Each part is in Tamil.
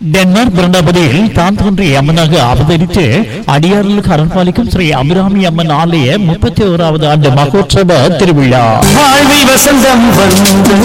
ഡെൻമാർക്ക് ഭരണപതിയിൽ താൻ തന്ത്രി അമ്മനാக அவதரித்து அடியார்களுக்கு அரண்பாலிக்கும் ஸ்ரீ அபிராமி அம்மன் ஆலய முப்பத்தி ஓராவது ஆண்டு மகோற்சவ திருவிழா வாழ்வில் வசந்தம் வந்து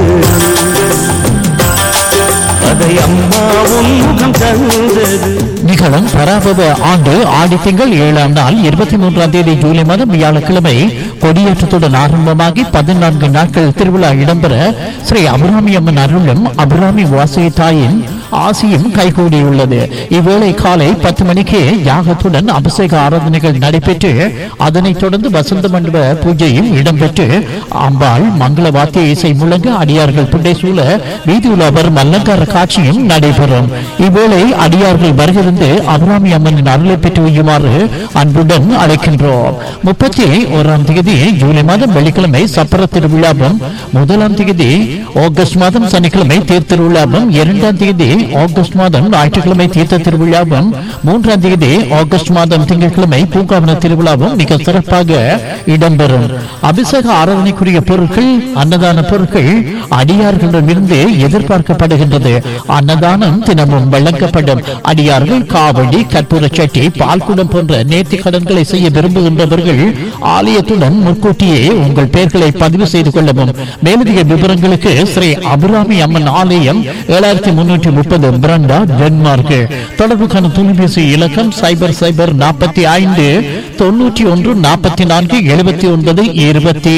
அதை அம்மாவும் முகம் தந்தது நிகழும் பராபவ ஆண்டு ஆடி திங்கள் ஏழாம் நாள் இருபத்தி மூன்றாம் தேதி ஜூலை மாதம் வியாழக்கிழமை கொடியேற்றத்துடன் ஆரம்பமாகி பதினான்கு நாட்கள் திருவிழா இடம்பெற ஸ்ரீ அபிராமி அம்மன் அருளும் அபிராமி வாசகி தாயின் ஆசியும் கைகூடியுள்ளது இவ்வேளை காலை பத்து மணிக்கு யாகத்துடன் அபிஷேக ஆராதனைகள் நடைபெற்று அதனைத் தொடர்ந்து வசந்த மண்டப பூஜையும் இடம்பெற்று அம்பாள் மங்கள வாத்திய இசை முழங்க அடியார்கள் புண்டை சூழ வீதி உலாவர் அலங்கார காட்சியும் நடைபெறும் இவ்வேளை அடியார்கள் வருகிருந்து அபிராமி அம்மனின் அருளை பெற்று வையுமாறு அன்புடன் அழைக்கின்றோம் முப்பத்தி ஓராம் தேதி ஜூலை மாதம் வெள்ளிக்கிழமை சப்பர திருவிழாவும் முதலாம் தேதி ஆகஸ்ட் மாதம் சனிக்கிழமை தேர் திருவிழாவும் இரண்டாம் தேதி ஆகஸ்ட் மாதம் ஞாயிற்றுக்கிழமை தீர்த்த திருவிழாவும் மூன்றாம் தேதி ஆகஸ்ட் மாதம் திங்கட்கிழமை பூங்காவன திருவிழாவும் மிக சிறப்பாக இடம்பெறும் அபிஷேக ஆராதனைக்குரிய பொருட்கள் அன்னதான பொருட்கள் அடியார்களிடமிருந்து எதிர்பார்க்கப்படுகின்றது அன்னதானம் தினமும் வழங்கப்படும் அடியார்கள் காவடி கற்பூர சட்டி பால்குடம் போன்ற நேர்த்தி கடன்களை செய்ய விரும்புகின்றவர்கள் ஆலயத்துடன் முன்கூட்டியே உங்கள் பெயர்களை பதிவு செய்து கொள்ளவும் மேலதிக விவரங்களுக்கு ஸ்ரீ அபிராமி அம்மன் ஆலயம் ஏழாயிரத்தி முன்னூற்றி முப்பது பிரண்டா டென்மார்க் தொடர்புக்கான தொலைபேசி இலக்கம் சைபர் சைபர் நாற்பத்தி ஐந்து தொண்ணூற்றி ஒன்று நாற்பத்தி நான்கு எழுபத்தி ஒன்பது இருபத்தி